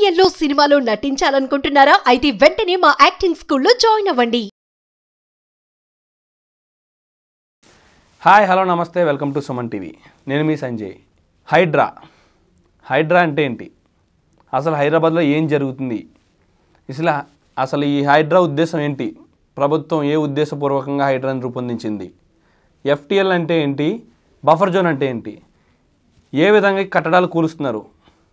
సీరియల్లో సినిమాలో నటించాలనుకుంటున్నారా అయితే వెంటనే మా యాక్టింగ్ స్కూల్లో జాయిన్ అవ్వండి హాయ్ హలో నమస్తే వెల్కమ్ టు సుమన్ టీవీ నేను మీ సంజయ్ హైడ్రా హైడ్రా అంటే ఏంటి అసలు హైదరాబాద్లో ఏం జరుగుతుంది అసలు అసలు ఈ హైడ్రా ఉద్దేశం ఏంటి ప్రభుత్వం ఏ ఉద్దేశపూర్వకంగా హైడ్రాని రూపొందించింది ఎఫ్టీఎల్ అంటే ఏంటి బఫర్ జోన్ అంటే ఏంటి ఏ విధంగా ఈ కట్టడాలు కూలుస్తున్నారు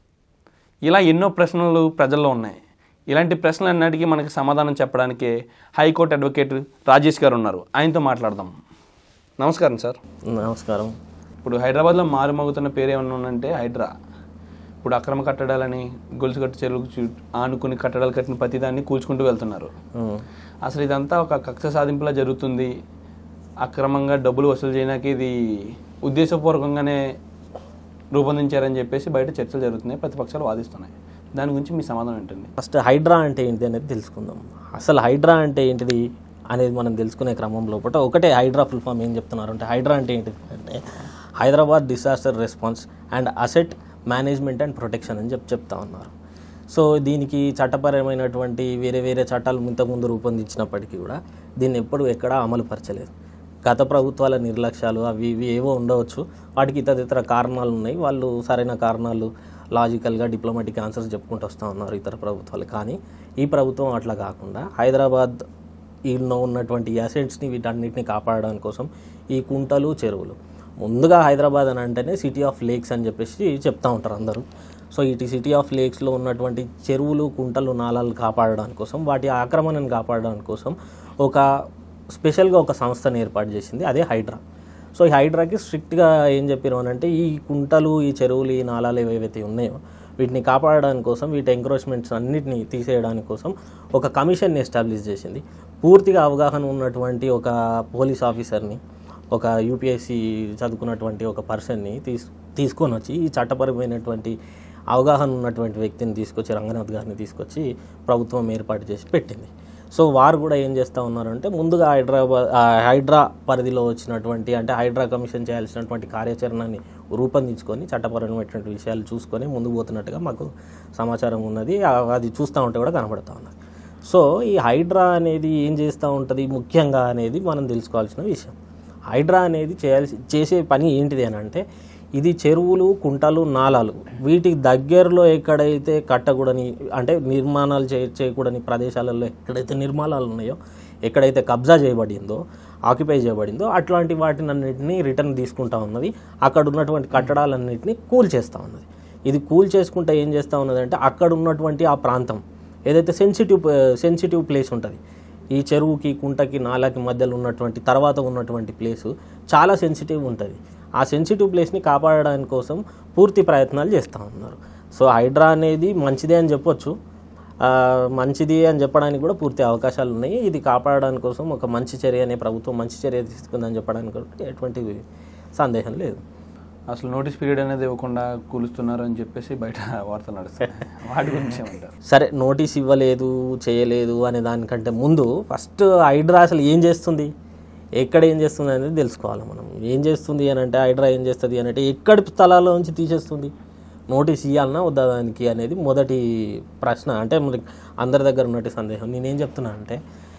ఇలా ఎన్నో ప్రశ్నలు ప్రజల్లో ఉన్నాయి ఇలాంటి ప్రశ్నలన్నిటికీ మనకి సమాధానం చెప్పడానికే హైకోర్టు అడ్వకేట్ రాజేష్ గారు ఉన్నారు ఆయనతో మాట్లాడదాం నమస్కారం సార్ నమస్కారం ఇప్పుడు హైదరాబాద్లో మారుమోగుతున్న పేరు ఏమన్నా ఉందంటే హైడ్రా ఇప్పుడు అక్రమ కట్టడాలని గొలుసు కట్టు చెరువుకు చూ- ఆనుకుని కట్టడాలు కట్టిన ప్రతిదాన్ని కూల్చుకుంటూ వెళ్తున్నారు ఉమ్. అసలు ఇదంతా ఒక కక్ష సాధింపులా జరుగుతుంది అక్రమంగా డబ్బులు వసూలు చేయడానికి ఇది ఉద్దేశపూర్వకంగానే రూపొందించారని చెప్పేసి బయట చర్చలు జరుగుతున్నాయి ప్రతిపక్షాలు వాదిస్తున్నాయి దాని గురించి మీ సమాధానం ఏంటండి ఫస్ట్ హైడ్రా అంటే ఏంటి అనేది తెలుసుకుందాం అసలు హైడ్రా అంటే ఏంటిది అనేది మనం తెలుసుకునే క్రమం లోపల ఒకటే హైడ్రా ఫుల్ ఫామ్ ఏం చెప్తున్నారు అంటే హైడ్రా అంటే ఏంటిది అంటే Hyderabad disaster response and asset management and protection అని చెప్పి చెప్తా ఉన్నారు సో దీనికి చట్టపరమైనటువంటి వేరే వేరే చట్టాలు ఇంతకుముందు రూపొందించినప్పటికీ కూడా దీన్ని ఎప్పుడు ఎక్కడా అమలు పరచలేదు గత ప్రభుత్వాల నిర్లక్ష్యాలు అవి ఇవి ఏవో ఉండవచ్చు వాటికి ఇతర కారణాలు ఉన్నాయి వాళ్ళు సరైన కారణాలు లాజికల్గా డిప్లొమాటిక్ ఆన్సర్స్ చెప్పుకుంటూ వస్తూ ఉన్నారు ఇతర ప్రభుత్వాలు కానీ ఈ ప్రభుత్వం అట్లా కాకుండా హైదరాబాద్ ఈలో ఉన్నటువంటి అసెట్స్ని వీటన్నిటిని కాపాడడానికి కోసం ఈ కుంటలు చెరువులు ముందుగా హైదరాబాద్ అని అంటేనే సిటీ ఆఫ్ లేక్స్ అని చెప్పేసి చెప్తా ఉంటారు అందరూ సో ఇటు సిటీ ఆఫ్ లేక్స్లో ఉన్నటువంటి చెరువులు కుంటలు నాలాలు కాపాడడానికి కోసం వాటి ఆక్రమణను కాపాడడానికి కోసం ఒక స్పెషల్గా ఒక సంస్థను ఏర్పాటు చేసింది అదే హైడ్రా సో ఈ హైడ్రాకి స్ట్రిక్ట్గా ఏం చెప్పారు అని అంటే ఈ కుంటలు ఈ చెరువులు ఈ నాలాలు ఏవైతే ఉన్నాయో వీటిని కాపాడడానికి కోసం వీటి ఎంక్రోచ్మెంట్స్ అన్నిటిని తీసేయడానికి కోసం ఒక కమిషన్ని ఎస్టాబ్లిష్ చేసింది పూర్తిగా అవగాహన ఉన్నటువంటి ఒక పోలీస్ ఆఫీసర్ని ఒక యూపీఎస్సి చదువుకున్నటువంటి ఒక పర్సన్ని తీస్ తీసుకొని వచ్చి ఈ చట్టపరమైనటువంటి అవగాహన ఉన్నటువంటి వ్యక్తిని తీసుకొచ్చి రంగనాథ్ గారిని తీసుకొచ్చి ప్రభుత్వం ఏర్పాటు చేసి పెట్టింది సో వారు కూడా ఏం చేస్తూ ఉన్నారంటే ముందుగా హైదరాబాద్ ఆ, హైడ్రా పరిధిలో వచ్చినటువంటి అంటే హైడ్రా కమిషన్ చేయాల్సినటువంటి కార్యాచరణని రూపొందించుకొని చట్టపరమైనటువంటి విషయాలు చూసుకొని ముందుకు పోతున్నట్టుగా మాకు సమాచారం ఉన్నది ఆ, అది చూస్తూ ఉంటే కూడా కనబడుతూ ఉన్నది సో ఈ హైడ్రా అనేది ఏం చేస్తూ ఉంటుంది ముఖ్యంగా అనేది మనం తెలుసుకోవాల్సిన విషయం హైడ్రా అనేది చేయాల్సి చేసే పని ఏంటిది అని అంటే ఇది చెరువులు కుంటలు నాలాలు వీటికి దగ్గరలో ఎక్కడైతే కట్టకూడని అంటే నిర్మాణాలు చే చేయకూడని ప్రదేశాలలో ఎక్కడైతే నిర్మాణాలు ఉన్నాయో ఎక్కడైతే కబ్జా చేయబడిందో ఆక్యుపై చేయబడిందో అట్లాంటి వాటిని అన్నింటినీ రిటర్న్ తీసుకుంటా ఉన్నది అక్కడ ఉన్నటువంటి కట్టడాలన్నింటినీ కూల్ చేస్తూ ఉన్నది ఇది కూల్ చేసుకుంటే ఏం చేస్తూ ఉన్నది అంటే అక్కడ ఉన్నటువంటి ఆ ప్రాంతం ఏదైతే సెన్సిటివ్ సెన్సిటివ్ ప్లేస్ ఉంటుంది ఈ చెరువుకి కుంటకి నాలాకి మధ్యలో ఉన్నటువంటి తర్వాత ఉన్నటువంటి ప్లేసు చాలా సెన్సిటివ్ ఉంటుంది ఆ సెన్సిటివ్ ప్లేస్ని కాపాడడానికి కోసం పూర్తి ప్రయత్నాలు చేస్తూ ఉన్నారు సో హైడ్రా అనేది మంచిదే అని చెప్పొచ్చు ఆ, మంచిది అని చెప్పడానికి కూడా పూర్తి అవకాశాలు ఉన్నాయి ఇది కాపాడడానికి కోసం ఒక మంచి చర్య అనే ప్రభుత్వం మంచి చర్య తీసుకుందని చెప్పడానికి కూడా ఎటువంటి సందేహం లేదు అసలు నోటీస్ పీరియడ్ అనేది ఇవ్వకుండా కూలుస్తున్నారు అని చెప్పేసి బయట వార్తలు నడుస్తాయి వాటి గురించి ఏమంటారు సరే నోటీస్ ఇవ్వలేదు చేయలేదు అనే దానికంటే ముందు ఫస్ట్ హైడ్రా అసలు ఏం చేస్తుంది ఎక్కడ ఏం చేస్తుంది అనేది తెలుసుకోవాలి మనం ఏం చేస్తుంది అని అంటే హైడ్రా ఏం చేస్తుంది అని అంటే ఎక్కడి స్థలాల నుంచి తీసేస్తుంది నోటీస్ ఇవ్వాలన్నా వద్దా దానికి అనేది మొదటి ప్రశ్న అంటే మరి అందరి దగ్గర ఉన్నట్టు సందేహం నేనేం చెప్తున్నా అంటే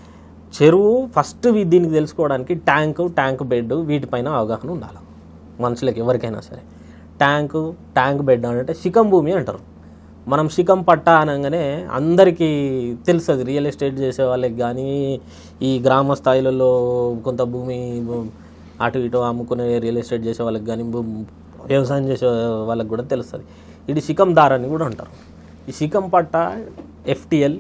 చెరువు ఫస్ట్ వీ- దీనికి తెలుసుకోవడానికి ట్యాంకు ట్యాంక్ బెడ్ వీటిపైన అవగాహన ఉండాలి మనుషులకి ఎవరికైనా సరే ట్యాంకు ట్యాంక్ బెడ్ అంటే శిఖం భూమి అంటారు మనం శిఖం పట్ట అనగానే అందరికీ తెలుస్తుంది రియల్ ఎస్టేట్ చేసే వాళ్ళకి కానీ ఈ గ్రామ స్థాయిలలో కొంత భూమి భూ- అటు ఇటు అమ్ముకునే రియల్ ఎస్టేట్ చేసే వాళ్ళకి కానీ భూ- వ్యవసాయం చేసే వాళ్ళకి కూడా తెలుస్తుంది ఇది శిఖం దార్ అని కూడా అంటారు ఈ శిఖం పట్ట ఎఫ్టిఎల్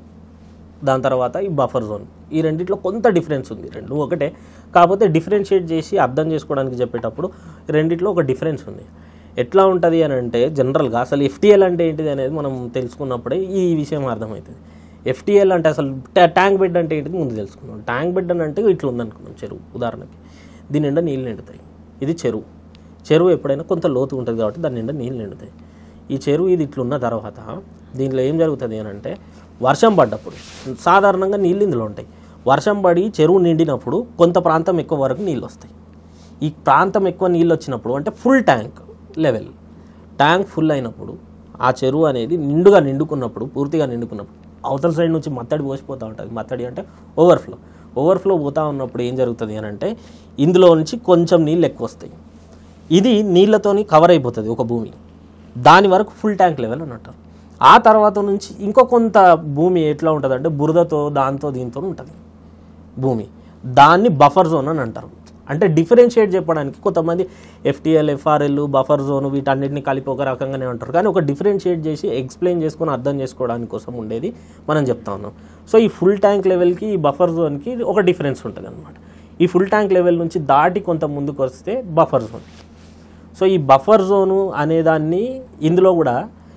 దాని తర్వాత ఈ బఫర్ జోన్ ఈ రెండిట్లో కొంత డిఫరెన్స్ ఉంది రెండు ఒకటే కాకపోతే డిఫరెన్షియేట్ చేసి అర్థం చేసుకోవడానికి చెప్పేటప్పుడు రెండిట్లో ఒక డిఫరెన్స్ ఉంది ఎట్లా ఉంటుంది అని అంటే జనరల్గా అసలు ఎఫ్టీఎల్ అంటే ఏంటిది అనేది మనం తెలుసుకున్నప్పుడే ఈ విషయం అర్థమవుతుంది ఎఫ్టీఎల్ అంటే అసలు ట్యా- ట్యాంక్ బెడ్ అంటే ఏంటిది ముందు తెలుసుకున్నాం ట్యాంక్ బెడ్ అని అంటే ఇట్లా ఉందనుకున్నాం చెరువు ఉదాహరణకి దీని నిండా నీళ్ళు నిండుతాయి ఇది చెరువు చెరువు ఎప్పుడైనా కొంత లోతు ఉంటుంది కాబట్టి దాని నిండా నీళ్ళు నిండుతాయి ఈ చెరువు ఇది ఇట్లున్న తర్వాత దీనిలో ఏం జరుగుతుంది అని అంటే వర్షం పడ్డప్పుడు సాధారణంగా నీళ్ళు ఇందులో ఉంటాయి వర్షం పడి చెరువు నిండినప్పుడు కొంత ప్రాంతం ఎక్కువ వరకు నీళ్ళు వస్తాయి ఈ ప్రాంతం ఎక్కువ నీళ్ళు వచ్చినప్పుడు అంటే full tank level tank full అయినప్పుడు ఆ చెరువు అనేది నిండుగా నిండుకున్నప్పుడు పూర్తిగా నిండుకున్నప్పుడు అవతల సైడ్ నుంచి మత్తడి పోసిపోతూ ఉంటుంది మత్తడి అంటే ఓవర్ఫ్లో ఓవర్ఫ్లో పోతూ ఉన్నప్పుడు ఏం జరుగుతుంది అని అంటే ఇందులో నుంచి కొంచెం నీళ్ళు ఎక్కువ వస్తాయి ఇది నీళ్ళతోని కవర్ అయిపోతుంది ఒక భూమి దాని వరకు ఫుల్ ట్యాంక్ లెవెల్ అని అంటారు ఆ తర్వాత నుంచి ఇంకో కొంత భూమి ఎట్లా ఉంటుంది అంటే బురదతో దాంతో దీంతో ఉంటుంది భూమి దాన్ని బఫర్ జోన్ అని అంటారు అంటే డిఫరెన్షియేట్ చెప్పడానికి కొంతమంది ఎఫ్టీఎల్ ఎఫ్ఆర్ఎల్ బఫర్ జోన్ వీటన్నిటిని కలిపి ఒక రకంగానే అంటారు కానీ ఒక డిఫరెన్షియేట్ చేసి ఎక్స్ప్లెయిన్ చేసుకొని అర్థం చేసుకోవడానికి కోసం ఉండేది మనం చెప్తా ఉన్నాం సో ఈ ఫుల్ ట్యాంక్ లెవెల్కి ఈ బఫర్ జోన్కి ఒక డిఫరెన్స్ ఉంటుంది అనమాట ఈ ఫుల్ ట్యాంక్ లెవెల్ నుంచి దాటి కొంత ముందుకు వస్తే బఫర్ జోన్ సో ఈ బఫర్ జోను అనేదాన్ని ఇందులో కూడా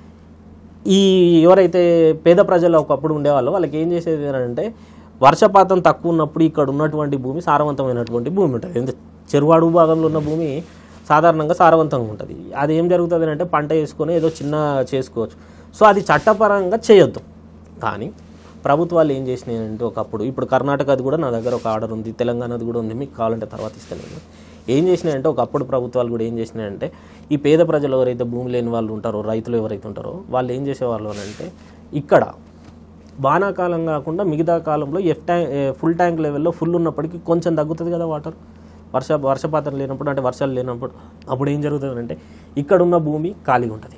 ఈ ఎవరైతే పేద ప్రజలు ఒకప్పుడు ఉండేవాళ్ళో వాళ్ళకి ఏం చేసేది అంటే వర్షపాతం తక్కువ ఉన్నప్పుడు ఇక్కడ ఉన్నటువంటి భూమి సారవంతమైనటువంటి భూమి ఉంటుంది ఎందుకంటే చెరువు అడుగు భాగంలో ఉన్న భూమి సాధారణంగా సారవంతంగా ఉంటుంది అది ఏం జరుగుతుంది అంటే పంట వేసుకొని ఏదో చిన్న చేసుకోవచ్చు సో అది చట్టపరంగా చేయొద్దు కానీ ప్రభుత్వాలు ఏం చేసినాయి అంటే ఒకప్పుడు ఇప్పుడు కర్ణాటకది కూడా నా దగ్గర ఒక ఆర్డర్ ఉంది తెలంగాణది కూడా ఉంది మీకు కావాలంటే తర్వాత ఇస్తాను నేను ఏం చేసినాయంటే ఒకప్పుడు ప్రభుత్వాలు కూడా ఏం చేసినాయంటే ఈ పేద ప్రజలు ఎవరైతే భూమి లేని వాళ్ళు ఉంటారో రైతులు ఎవరైతే ఉంటారో వాళ్ళు ఏం చేసేవాళ్ళు అని అంటే ఇక్కడ వానాకాలం కాకుండా మిగతా కాలంలో ఎఫ్ ట్యాంక్ ఫుల్ ట్యాంక్ లెవెల్లో ఫుల్ ఉన్నప్పటికీ కొంచెం తగ్గుతుంది కదా వాటర్ వర్ష వర్షపాతం లేనప్పుడు అంటే వర్షాలు లేనప్పుడు అప్పుడు ఏం జరుగుతుంది అంటే ఇక్కడ ఉన్న భూమి ఖాళీగా ఉంటుంది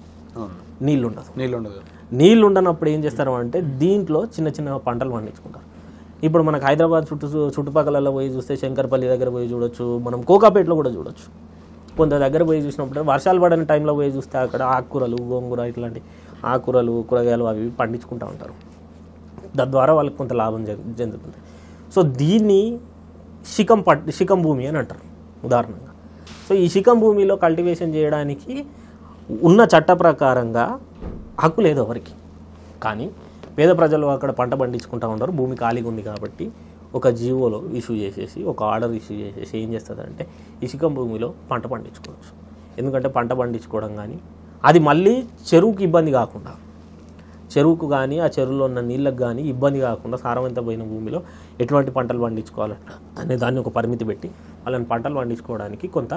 నీళ్ళు ఉండదు నీళ్ళు ఉండదు నీళ్ళు ఉండనప్పుడు ఏం చేస్తారు అంటే దీంట్లో చిన్న చిన్న పంటలు పండించుకుంటారు ఇప్పుడు మనకు హైదరాబాద్ చుట్టూ చుట్టుపక్కల పోయి చూస్తే శంకర్పల్లి దగ్గర పోయి చూడొచ్చు మనం కోకాపేటలో కూడా చూడొచ్చు కొంత దగ్గర పోయి చూసినప్పుడు వర్షాలు పడని టైంలో పోయి చూస్తే అక్కడ ఆకుకూరలు గోంగూర ఇట్లాంటి ఆకుకూరలు కూరగాయలు అవి ఇవి పండించుకుంటూ ఉంటారు తద్వారా వాళ్ళకి కొంత లాభం జరు- చెందుతుంది సో దీన్ని శిఖం పట్ శిఖం భూమి అని అంటారు ఉదాహరణగా సో ఈ శిఖం భూమిలో కల్టివేషన్ చేయడానికి ఉన్న చట్ట ప్రకారంగా హక్కు లేదు ఎవరికి కానీ పేద ప్రజలు అక్కడ పంట పండించుకుంటూ ఉంటారు భూమి ఖాళీగా ఉంది కాబట్టి ఒక జీవోలో ఇష్యూ చేసేసి ఒక ఆర్డర్ ఇష్యూ చేసేసి ఏం చేస్తుందంటే ఇసుక భూమిలో పంట పండించుకోవచ్చు ఎందుకంటే పంట పండించుకోవడం కానీ అది మళ్ళీ చెరువుకి ఇబ్బంది కాకుండా చెరువుకు కానీ ఆ చెరువులో ఉన్న నీళ్ళకు కానీ ఇబ్బంది కాకుండా సారవంతమైన భూమిలో ఎటువంటి పంటలు పండించుకోవాలి అనే దాన్ని ఒక పరిమితి పెట్టి వాళ్ళని పంటలు పండించుకోవడానికి కొంత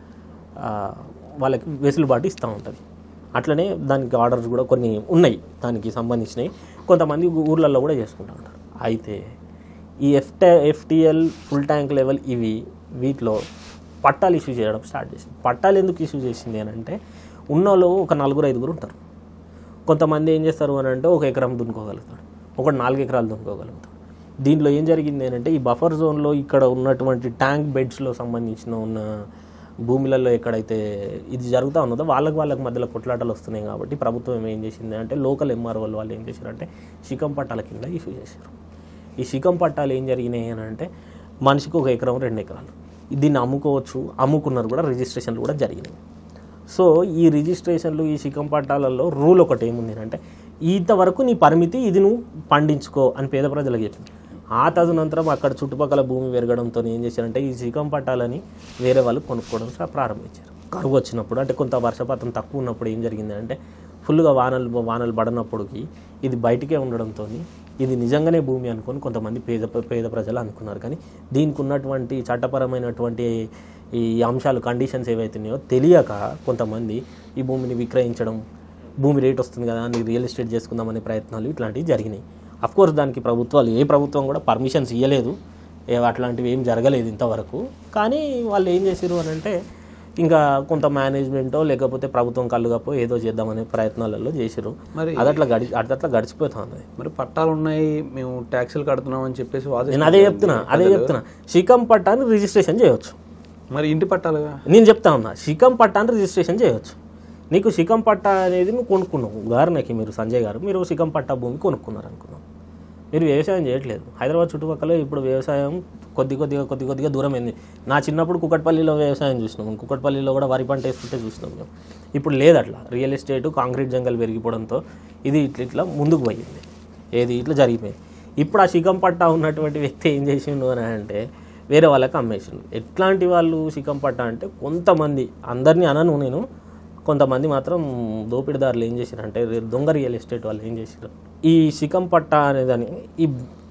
ఆ, వాళ్ళకి వెసులుబాటు ఇస్తూ ఉంటుంది అట్లనే దానికి ఆర్డర్స్ కూడా కొన్ని ఉన్నాయి దానికి సంబంధించినవి కొంతమంది ఊర్లలో కూడా చేసుకుంటూ ఉంటారు అయితే ఈ ఎఫ్ట ఎఫ్టిఎల్ ఫుల్ ట్యాంక్ లెవెల్ ఇవి వీటిలో పట్టాలు ఇష్యూ చేయడం స్టార్ట్ చేసింది పట్టాలు ఎందుకు ఇష్యూ చేసింది అని అంటే ఉన్నోళ్ళు ఒక నలుగురు ఐదుగురు ఉంటారు కొంతమంది ఏం చేస్తారు అని అంటే ఒక ఎకరం దున్నుకోగలుగుతాడు ఒకటి నాలుగు ఎకరాలు దున్నుకోగలుగుతాడు దీంట్లో ఏం జరిగింది అని అంటే ఈ బఫర్ జోన్లో ఇక్కడ ఉన్నటువంటి ట్యాంక్ బెడ్స్లో సంబంధించిన ఉన్న భూములలో ఎక్కడైతే ఇది జరుగుతూ ఉన్నదో వాళ్ళకి వాళ్ళకి మధ్యలో కొట్లాటలు వస్తున్నాయి కాబట్టి ప్రభుత్వం ఏం చేసింది అంటే లోకల్ ఎంఆర్ఓ వాళ్ళు ఏం చేశారంటే శిఖం పట్టాల కింద ఇష్యూ చేశారు ఈ శిఖం పట్టాలు ఏం జరిగినాయి అని అంటే మనిషికి ఒక ఎకరం రెండు ఎకరాలు దీన్ని అమ్ముకోవచ్చు అమ్ముకున్నారు కూడా రిజిస్ట్రేషన్లు కూడా జరిగినాయి సో ఈ రిజిస్ట్రేషన్లు ఈ శిఖం పట్టాలలో రూల్ ఒకటి ఏముంది అంటే ఇంతవరకు నీ పరిమితి ఇది నువ్వు పండించుకో అని పేద ప్రజలకు చెప్పింది ఆ తదనంతరం అక్కడ చుట్టుపక్కల భూమి పెరగడంతో ఏం చేశారంటే ఈ శిఖం పట్టాలని వేరే వాళ్ళు కొనుక్కోవడం స- ప్రారంభించారు కరువు వచ్చినప్పుడు అంటే కొంత వర్షపాతం తక్కువ ఉన్నప్పుడు ఏం జరిగింది అంటే ఫుల్గా వానలు వానలు పడినప్పటికి ఇది బయటికే ఉండడంతో ఇది నిజంగానే భూమి అనుకొని కొంతమంది పేద పేద ప్రజలు అనుకున్నారు కానీ దీనికి ఉన్నటువంటి చట్టపరమైనటువంటి ఈ అంశాలు కండిషన్స్ ఏవైతున్నాయో తెలియక కొంతమంది ఈ భూమిని విక్రయించడం భూమి రేట్ వస్తుంది కదా అని రియల్ ఎస్టేట్ చేసుకుందామనే ప్రయత్నాలు ఇట్లాంటివి జరిగినాయి అఫ్ కోర్స్ దానికి ప్రభుత్వాలు ఏ ప్రభుత్వం కూడా పర్మిషన్స్ ఇవ్వలేదు ఏ అట్లాంటివి ఏం జరగలేదు ఇంతవరకు కానీ వాళ్ళు ఏం చేశారు అని అంటే ఇంకా కొంత మేనేజ్మెంటో లేకపోతే ప్రభుత్వం కళ్ళుగాపో ఏదో చేద్దామనే ప్రయత్నాలలో చేశారు మరి అది అట్లా గడి అది అట్లా గడిచిపోతా ఉన్నది మరి పట్టాలు ఉన్నాయి మేము ట్యాక్సులు కడుతున్నాం అని చెప్పేసి నేను వాదిస్తున్నారు అదే చెప్తున్నా అదే చెప్తున్నా శిఖం పట్టాన్ని రిజిస్ట్రేషన్ చేయవచ్చు మరి ఇంటి పట్టాలుగా నేను చెప్తా ఉన్నా శిఖం పట్టాన్ని రిజిస్ట్రేషన్ చేయవచ్చు నీకు శిఖం పట్టా అనేది నువ్వు కొనుక్కున్నావు ఉదాహరణకి మీరు సంజయ్ గారు మీరు శిఖం పట్టా భూమి కొనుక్కున్నారు అనుకున్నాం మీరు వ్యవసాయం చేయట్లేదు హైదరాబాద్ చుట్టుపక్కల ఇప్పుడు వ్యవసాయం కొద్ది కొద్దిగా కొద్ది కొద్దిగా దూరం అయింది నా చిన్నప్పుడు కుకట్పల్లిలో వ్యవసాయం చూసినాం కుకట్పల్లిలో కూడా వరి పంట వేసుకుంటే చూసినాం మేము ఇప్పుడు లేదు అట్లా రియల్ ఎస్టేట్ కాంక్రీట్ జంగల్ పెరిగిపోవడంతో ఇది ఇట్లా ఇట్లా ముందుకు పోయింది ఏది ఇట్లా జరిగిపోయింది ఇప్పుడు ఆ శిఖం పట్టా ఉన్నటువంటి వ్యక్తి ఏం చేసిండు అని అంటే వేరే వాళ్ళకి అమ్మేసిండు ఎట్లాంటి వాళ్ళు శిఖం పట్టా అంటే కొంతమంది అందరినీ అనను నేను కొంతమంది మాత్రం దోపిడిదారులు ఏం చేశారంటే దొంగ రియల్ ఎస్టేట్ వాళ్ళు ఏం చేశారు ఈ శిఖం పట్టా అనేదాన్ని ఈ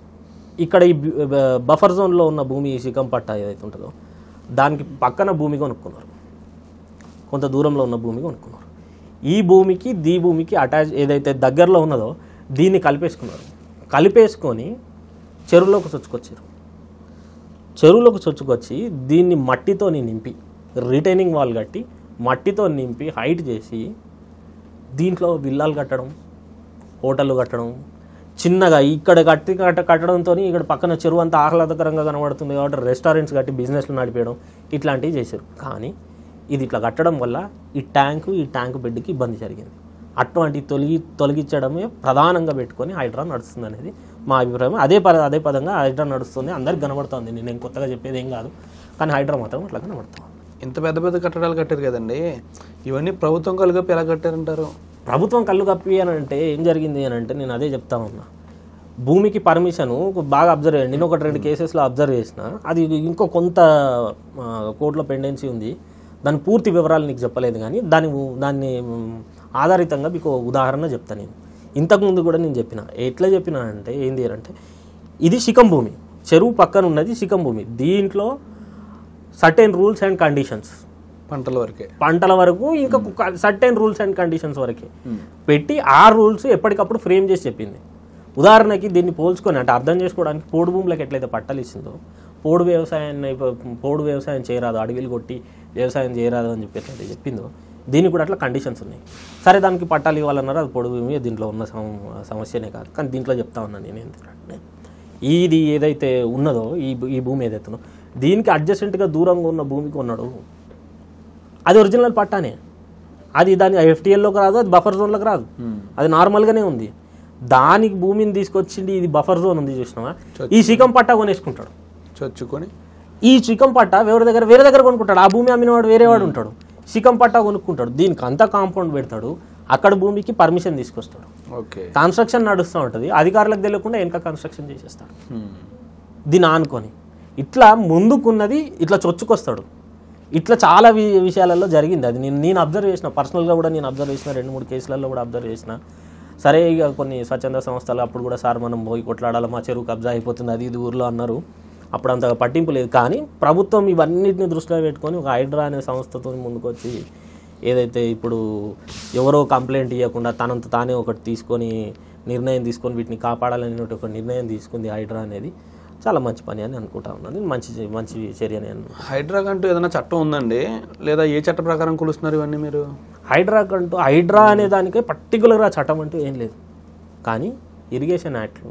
ఇక్కడ ఈ బ- బఫర్ జోన్లో ఉన్న భూమి ఈ శిఖం పట్టా ఏదైతే ఉంటుందో దానికి పక్కన భూమి కొనుక్కున్నారు కొంత దూరంలో ఉన్న భూమి కొనుక్కున్నారు ఈ భూమికి దీ భూమికి అటాచ్ ఏదైతే దగ్గరలో ఉన్నదో దీన్ని కలిపేసుకున్నారు కలిపేసుకొని చెరువులోకి చొచ్చుకొచ్చారు చెరువులోకి చొచ్చుకొచ్చి దీన్ని మట్టితోని నింపి రిటైనింగ్ వాల్ కట్టి మట్టితో నింపి హైట్ చేసి దీంట్లో విల్లాలు కట్టడం హోటళ్ళు కట్టడం చిన్నగా ఇక్కడ కట్టి కట్ట కట్టడంతో ఇక్కడ పక్కన చెరువు అంతా ఆహ్లాదకరంగా కనబడుతుంది కాబట్టి రెస్టారెంట్స్ కట్టి బిజినెస్లు నడిపేయడం ఇట్లాంటివి చేశారు కానీ ఇది ఇట్లా కట్టడం వల్ల ఈ ట్యాంకు ఈ ట్యాంక్ బెడ్కి ఇబ్బంది జరిగింది అటువంటి తొలగి తొలగించడమే ప్రధానంగా పెట్టుకొని హైడ్రా నడుస్తుంది అనేది మా అభిప్రాయం అదే పద అదే పదంగా హైడ్రా నడుస్తుంది అందరికి కనబడుతుంది నేను కొత్తగా చెప్పేది ఏం కాదు కానీ హైడ్రా మాత్రం అట్లా కనబడుతుంది ఇంత పెద్ద పెద్ద కట్టడాలు కట్టారు కదండి ఇవన్నీ ప్రభుత్వం కలిపి ఎలా కట్టారంటారు ప్రభుత్వం కళ్ళు కప్పి అని అంటే ఏం జరిగింది అని అంటే నేను అదే చెప్తా ఉన్నా భూమికి పర్మిషన్ బాగా అబ్జర్వ్ చేయండి నేను ఒకటి రెండు కేసెస్లో అబ్జర్వ్ చేసిన అది ఇంకో కొంత ఆ, కోర్టులో పెండెన్సీ ఉంది దాని పూర్తి వివరాలు నీకు చెప్పలేదు కానీ దాని దాన్ని మ్, ఆధారితంగా మీకు ఒక ఉదాహరణ చెప్తాను నేను ఇంతకుముందు కూడా నేను చెప్పిన ఎట్లా చెప్పిన అంటే ఏంది అని అంటే ఇది శిఖం భూమి చెరువు పక్కన ఉన్నది శిఖం భూమి దీంట్లో సర్టెన్ రూల్స్ అండ్ కండిషన్స్ పంటల వరకే పంటల వరకు ఇంకా సర్టెన్ రూల్స్ అండ్ కండిషన్స్ వరకే పెట్టి ఆ రూల్స్ ఎప్పటికప్పుడు ఫ్రేమ్ చేసి చెప్పింది ఉదాహరణకి దీన్ని పోల్చుకొని అంటే అర్థం చేసుకోవడానికి పోడు భూములకు ఎట్లయితే పట్టాలు ఇచ్చిందో పోడు వ్యవసాయాన్ని ఇప్ప- పోడు వ్యవసాయం చేయరాదు అడవిలు కొట్టి వ్యవసాయం చేయరాదు అని చెప్పి ఎట్లయితే చెప్పిందో దీనికి కూడా అట్లా కండిషన్స్ ఉన్నాయి సరే దానికి పట్టాలు ఇవ్వాలన్నారు అది పొడుగు భూమి దీంట్లో ఉన్న సమ- సమస్యనే కాదు కానీ దీంట్లో చెప్తా ఉన్నాను నేను ఏంటంటే ఇది ఏదైతే ఉన్నదో ఈ భూ- ఈ భూమి ఏదైతే ఉన్నదో దీనికి అడ్జసెంట్గా దూరంగా ఉన్న భూమికి ఉన్నాడు అది ఒరిజినల్ పట్టానే అది దాని ఎఫ్టీఎల్లోకి రాదు అది బఫర్ జోన్లోకి రాదు అది నార్మల్గానే ఉంది దానికి భూమిని తీసుకొచ్చింది ఇది బఫర్ జోన్ ఉంది చూసినావా ఈ శిఖం పట్టా కొనేసుకుంటాడు చొచ్చుకొని ఈ చికం పట్ట వేరే దగ్గర వేరే దగ్గర కొనుక్కుంటాడు ఆ భూమి అమ్మినవాడు వేరే వాడు ఉంటాడు చికం పట్ట కొనుక్కుంటాడు దీనికి అంతా కాంపౌండ్ పెడతాడు అక్కడ భూమికి పర్మిషన్ తీసుకొస్తాడు ఓకే కన్స్ట్రక్షన్ నడుస్తూ ఉంటుంది అధికారులకు తెలియకుండా వెనక కన్స్ట్రక్షన్ చేసేస్తాడు దీన్ని ఆనుకొని ఇట్లా ముందుకున్నది ఇట్లా చొచ్చుకొస్తాడు ఇట్లా చాలా వి విషయాలలో జరిగింది అది నేను నేను అబ్జర్వ్ చేసిన పర్సనల్గా కూడా నేను అబ్జర్వ్ చేసిన రెండు మూడు కేసులలో కూడా అబ్జర్వ్ చేసిన సరే ఇక కొన్ని స్వచ్ఛంద సంస్థలు అప్పుడు కూడా సార్ మనం పోయి కొట్లాడాలి మా చెరువు కబ్జా అయిపోతుంది అది ఇది ఊర్లో అన్నారు అప్పుడు అంత పట్టింపు లేదు కానీ ప్రభుత్వం ఇవన్నిటిని దృష్టిలో పెట్టుకొని ఒక హైడ్రా అనే సంస్థతో ముందుకొచ్చి ఏదైతే ఇప్పుడు ఎవరో కంప్లైంట్ ఇవ్వకుండా తనంత తానే ఒకటి తీసుకొని నిర్ణయం తీసుకొని వీటిని కాపాడాలనే ఒక నిర్ణయం తీసుకుంది హైడ్రా అనేది చాలా మంచి పని అని అనుకుంటా ఉన్నాను నేను మంచి మంచి చర్య అని అను హైడ్రా అంటూ ఏదైనా చట్టం ఉందండి లేదా ఏ చట్ట ప్రకారం కొలుస్తున్నారు ఇవన్నీ మీరు హైడ్రా కంటూ హైడ్రా అనే దానికే పర్టికులర్గా చట్టం అంటూ ఏం లేదు కానీ ఇరిగేషన్ యాక్ట్లో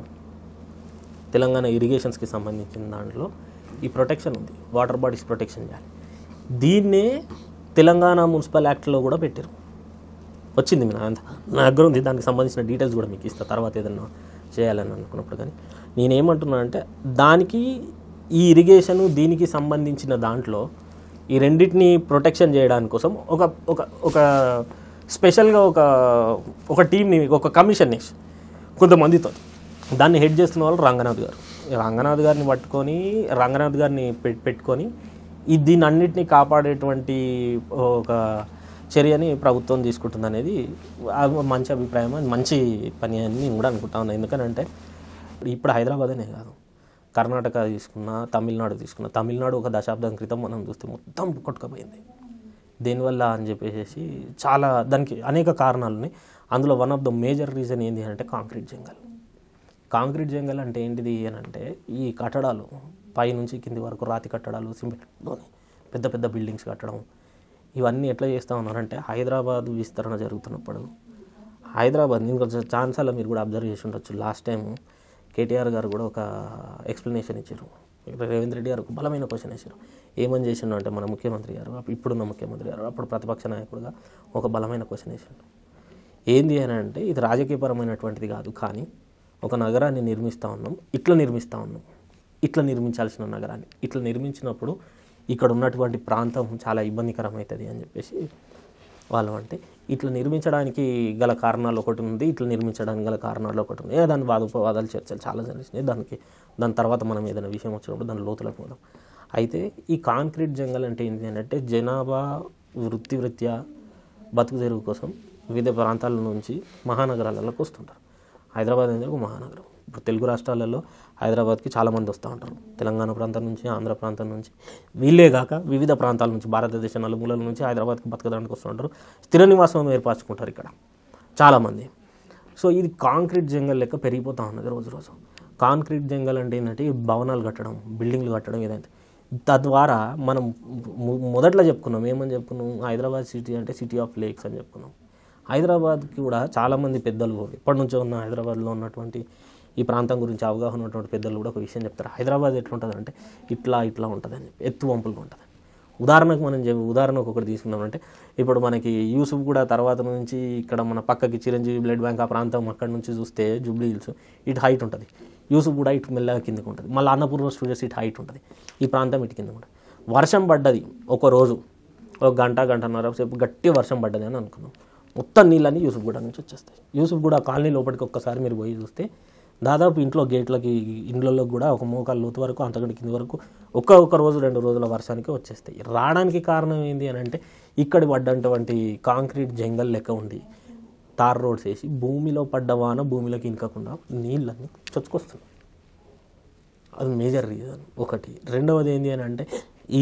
తెలంగాణ ఇరిగేషన్స్కి సంబంధించిన దాంట్లో ఈ ప్రొటెక్షన్ ఉంది వాటర్ బాడీస్ ప్రొటెక్షన్ చేయాలి దీన్నే తెలంగాణ మున్సిపల్ యాక్ట్లో కూడా పెట్టారు వచ్చింది మీ నా నా దగ్గర ఉంది దానికి సంబంధించిన డీటెయిల్స్ కూడా మీకు ఇస్తా తర్వాత ఏదన్నా చేయాలని అనుకున్నప్పుడు కానీ నేనేమంటున్నా అంటే దానికి ఈ ఇరిగేషన్ దీనికి సంబంధించిన దాంట్లో ఈ రెండింటిని ప్రొటెక్షన్ చేయడానికి కోసం ఒక ఒక ఒక స్పెషల్గా ఒక ఒక టీంని ఒక కమిషన్ వేసి కొంతమందితో దాన్ని హెడ్ చేస్తున్న వాళ్ళు రంగనాథ్ గారు ఈ రంగనాథ్ గారిని పట్టుకొని రంగనాథ్ గారిని పెట్- పెట్టుకొని ఈ దీన్ని అన్నిటినీ కాపాడేటువంటి ఒక చర్యని ప్రభుత్వం తీసుకుంటుంది అనేది ఆ మంచి అభిప్రాయం అది మంచి పని అని నేను కూడా అనుకుంటా ఉన్నాను ఎందుకనంటే ఇప్పుడు హైదరాబాదేనే కాదు కర్ణాటక తీసుకున్నా తమిళనాడు తీసుకున్నా తమిళనాడు ఒక దశాబ్దం క్రితం మనం చూస్తే మొత్తం కొట్టుకపోయింది దేనివల్ల అని చెప్పేసి చాలా దానికి అనేక కారణాలు ఉన్నాయి అందులో one of the major reason ఏంటి అంటే కాంక్రీట్ జంగల్ కాంక్రీట్ జంగల్ అంటే ఏంటిది అని అంటే ఈ కట్టడాలు పై నుంచి కింది వరకు రాతి కట్టడాలు సిమెంట్తోని పెద్ద పెద్ద బిల్డింగ్స్ కట్టడం ఇవన్నీ ఎట్లా చేస్తూ ఉన్నారంటే హైదరాబాద్ విస్తరణ జరుగుతున్నప్పుడు హైదరాబాద్ నేను కొంచెం ఛాన్సాల మీరు కూడా అబ్జర్వ్ చేసి ఉండొచ్చు లాస్ట్ టైం కేటీఆర్ గారు కూడా ఒక ఎక్స్ప్లెనేషన్ ఇచ్చారు రేవంత్ రెడ్డి గారు ఒక బలమైన క్వశ్చన్ వేశారు ఏమని చేసిండు అంటే మన ముఖ్యమంత్రి గారు అప్పుడు- ఇప్పుడున్న ముఖ్యమంత్రి గారు అప్పుడు ప్రతిపక్ష నాయకుడుగా ఒక బలమైన క్వశ్చన్ వేసిండు ఏంది అని అంటే ఇది రాజకీయపరమైనటువంటిది కాదు కానీ ఒక నగరాన్ని నిర్మిస్తూ ఉన్నాం ఇట్లా నిర్మిస్తూ ఉన్నాం ఇట్లా నిర్మించాల్సిన నగరాన్ని ఇట్లా నిర్మించినప్పుడు ఇక్కడ ఉన్నటువంటి ప్రాంతం చాలా ఇబ్బందికరం అవుతుంది అని చెప్పేసి వాళ్ళు అంటే ఇట్లా నిర్మించడానికి గల కారణాలు ఒకటి ఉంది ఇట్లా నిర్మించడానికి గల కారణాలు ఒకటి ఉంది ఏ దాని వాదోపవాదాలు చర్చలు చాలా జరిగినాయి దానికి దాని తర్వాత మనం ఏదైనా విషయం వచ్చినప్పుడు దాని లోతులకు పోదాం అయితే ఈ కాంక్రీట్ జంగల్ అంటే ఏంటి అంటే జనాభా వృత్తి వృత్యా బతుకు తెరువు కోసం వివిధ ప్రాంతాల నుంచి మహానగరాలకు వస్తుంటారు హైదరాబాద్ అనేది ఒక మహానగరం ఇప్పుడు తెలుగు రాష్ట్రాలలో హైదరాబాద్కి చాలామంది వస్తూ ఉంటారు తెలంగాణ ప్రాంతం నుంచి ఆంధ్ర ప్రాంతం నుంచి వీళ్ళే కాక వివిధ ప్రాంతాల నుంచి భారతదేశ నలుమూలల నుంచి హైదరాబాద్కి బతకడానికి వస్తూ ఉంటారు స్థిర నివాసం ఏర్పరచుకుంటారు ఇక్కడ చాలామంది సో ఇది కాంక్రీట్ జంగల్ లెక్క పెరిగిపోతూ ఉన్నది రోజు రోజు కాంక్రీట్ జంగల్ అంటే ఏంటంటే ఈ భవనాలు కట్టడం బిల్డింగ్లు కట్టడం ఏదైతే తద్వారా మనం మొ- మొదట్లో చెప్పుకున్నాం ఏమని చెప్పుకున్నాం హైదరాబాద్ సిటీ అంటే సిటీ ఆఫ్ లేక్స్ అని చెప్పుకున్నాం హైదరాబాద్కి కూడా చాలామంది పెద్దలు ఇప్పటి నుంచో ఉన్న హైదరాబాద్లో ఉన్నటువంటి ఈ ప్రాంతం గురించి అవగాహన ఉన్నటువంటి పెద్దలు కూడా ఒక విషయం చెప్తారు హైదరాబాద్ ఎట్లుంటుంది అంటే ఇట్లా ఇట్లా ఉంటుందని చెప్పి ఎత్తు వంపులుగా ఉంటుంది ఉదాహరణకు మనం చెప్ ఉదాహరణకు ఒకటి తీసుకున్నామంటే ఇప్పుడు మనకి యూసుఫ్ కూడా తర్వాత నుంచి ఇక్కడ మన పక్కకి చిరంజీవి బ్లడ్ బ్యాంక్ ఆ ప్రాంతం అక్కడ నుంచి చూస్తే జూబ్లీ హిల్స్ ఇటు హైట్ ఉంటుంది యూసుఫ్ కూడా ఇటు మెల్లగా కిందకి ఉంటుంది మళ్ళీ అన్నపూర్ణ స్టూడియోస్ ఇటు హైట్ ఉంటుంది ఈ ప్రాంతం ఇటు కింద ఉంటుంది వర్షం పడ్డది ఒక రోజు ఒక గంట గంటన్నర సేపు గట్టి వర్షం పడ్డది అని అనుకున్నాం మొత్తం నీళ్ళన్నీ యూసుఫ్ గూడ నుంచి వచ్చేస్తాయి యూసుఫ్ గూడ కాలనీ లోపలికి ఒక్కసారి మీరు పోయి చూస్తే దాదాపు ఇంట్లో గేట్లకి ఇండ్లలో కూడా ఒక మోకాలు లోతు వరకు అంతకంటే కింది వరకు ఒక్క ఒక్క రోజు రెండు రోజుల వర్షానికి వచ్చేస్తాయి రావడానికి కారణం ఏంటి అని అంటే ఇక్కడ పడ్డటువంటి కాంక్రీట్ జంగల్ లెక్క ఉంది తార్ రోడ్స్ వేసి భూమిలో పడ్డ వాన భూమిలోకి ఇనకకుండా నీళ్ళన్నీ చొచ్చుకొస్తున్నాయి అది మేజర్ రీజన్ ఒకటి రెండవది ఏంటి అని అంటే ఈ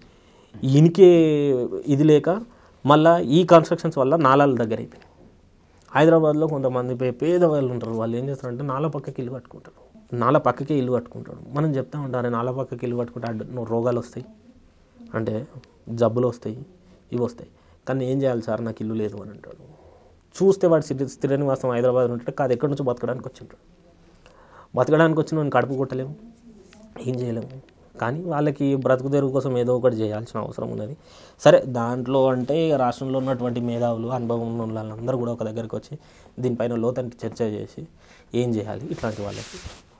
ఇనికే ఇది లేక మళ్ళా ఈ కన్స్ట్రక్షన్స్ వల్ల నాలాల దగ్గర అయిపోయినాయి హైదరాబాద్లో కొంతమంది పే పేదవాళ్ళు ఉంటారు వాళ్ళు ఏం చేస్తారంటే నాల పక్కకి ఇల్లు కట్టుకుంటారు నాల పక్కకే ఇల్లు కట్టుకుంటాడు మనం చెప్తా ఉంటారు నాల పక్కకి ఇల్లు కట్టుకుంటే అడ్డ నువ్వు రోగాలు వస్తాయి అంటే జబ్బులు వస్తాయి ఇవి వస్తాయి కానీ ఏం చేయాలి సార్ నాకు ఇల్లు లేదు అని అంటాడు చూస్తే వాడు స్థిర స్థిర నివాసం హైదరాబాద్ ఉంటాడు కాదు ఎక్కడి నుంచి బతకడానికి వచ్చింటాడు బతకడానికి వచ్చిన వాడిని కడుపు కొట్టలేము ఏం చేయలేము కానీ వాళ్ళకి బ్రతుకు తెరువు కోసం ఏదో ఒకటి చేయాల్సిన అవసరం ఉన్నది సరే దాంట్లో అంటే ఇక రాష్ట్రంలో ఉన్నటువంటి మేధావులు అనుభవం ఉన్న వాళ్ళందరూ కూడా ఒక దగ్గరికి వచ్చి దీనిపైన లోతని చర్చ చేసి ఏం చేయాలి ఇట్లాంటి వాళ్ళకి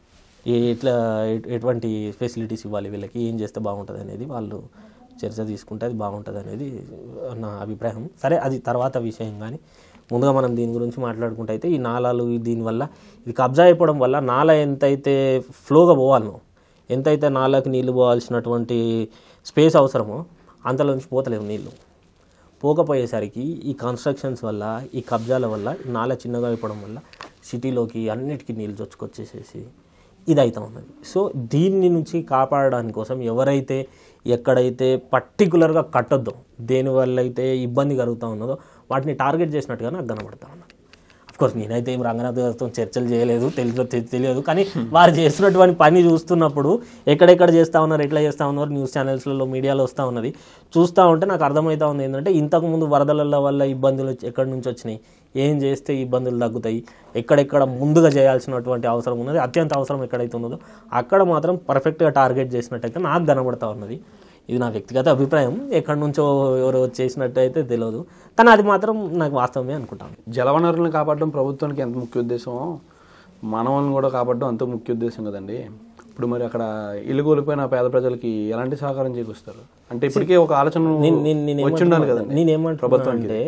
ఏ ఎట్లా ఎట్- ఎటువంటి ఫెసిలిటీస్ ఇవ్వాలి వీళ్ళకి ఏం చేస్తే బాగుంటుంది అనేది వాళ్ళు చర్చ తీసుకుంటే అది బాగుంటుంది అనేది నా అభిప్రాయం సరే అది తర్వాత విషయం కానీ ముందుగా మనం దీని గురించి మాట్లాడుకుంటే అయితే ఈ నాలాలు ఈ దీనివల్ల ఇది కబ్జా అయిపోవడం వల్ల నాల ఎంతైతే ఫ్లోగా పోవాలనో ఎంతైతే నాలకు నీళ్లు పోవాల్సినటువంటి స్పేస్ అవసరమో అంతలోంచి పోతలేవు నీళ్ళు పోకపోయేసరికి ఈ కన్స్ట్రక్షన్స్ వల్ల ఈ కబ్జాల వల్ల ఈ నాల చిన్నగా అయిపోవడం వల్ల సిటీలోకి అన్నిటికీ నీళ్ళు చొచ్చుకొచ్చేసేసి ఇది అవుతా ఉన్నది సో దీన్ని నుంచి కాపాడడానికి కోసం ఎవరైతే ఎక్కడైతే పర్టికులర్గా కట్టొద్దో దేనివల్ల అయితే ఇబ్బంది కలుగుతూ ఉన్నదో వాటిని టార్గెట్ చేసినట్టుగా నాకు కనబడతా ఉన్నది కోర్స్ నేనైతే ఏం రంగనాథ్ గారితో చర్చలు చేయలేదు తెలియదు తె- తెలియదు కానీ వారు చేస్తున్నటువంటి పని చూస్తున్నప్పుడు ఎక్కడెక్కడ చేస్తూ ఉన్నారు ఎట్లా చేస్తూ ఉన్నారు న్యూస్ ఛానల్స్లలో మీడియాలో వస్తూ ఉన్నది చూస్తూ ఉంటే నాకు అర్థమవుతా ఉంది ఏంటంటే ఇంతకుముందు వరదల వల్ల ఇబ్బందులు వచ్చి- ఎక్కడి నుంచి వచ్చినాయి ఏం చేస్తే ఇబ్బందులు తగ్గుతాయి ఎక్కడెక్కడ ముందుగా చేయాల్సినటువంటి అవసరం ఉన్నది అత్యంత అవసరం ఎక్కడైతే ఉన్నదో అక్కడ మాత్రం పర్ఫెక్ట్గా టార్గెట్ చేసినట్టయితే నాకు కనబడతా ఉన్నది ఇది నా వ్యక్తిగత అభిప్రాయం ఎక్కడి నుంచో ఎవరో చేసినట్టు అయితే తెలియదు కానీ అది మాత్రం నాకు వాస్తవమే అనుకుంటాను జలవనరులను కాపాడడం ప్రభుత్వానికి ఎంత ముఖ్య ఉద్దేశం మనవల్ని కూడా కాపాడడం అంత ముఖ్య ఉద్దేశం కదండి ఇప్పుడు మరి అక్కడ ఇల్లు కోల్పోయిన పేద ప్రజలకి ఎలాంటి సహకారం చేకూరుస్తారు అంటే ఇప్పటికే ఒక ఆలోచన నేను- నేను- నేను వచ్చి ఉండాలి ఏమంటున్నా- కదండి నేనేమంటున్నా అంటే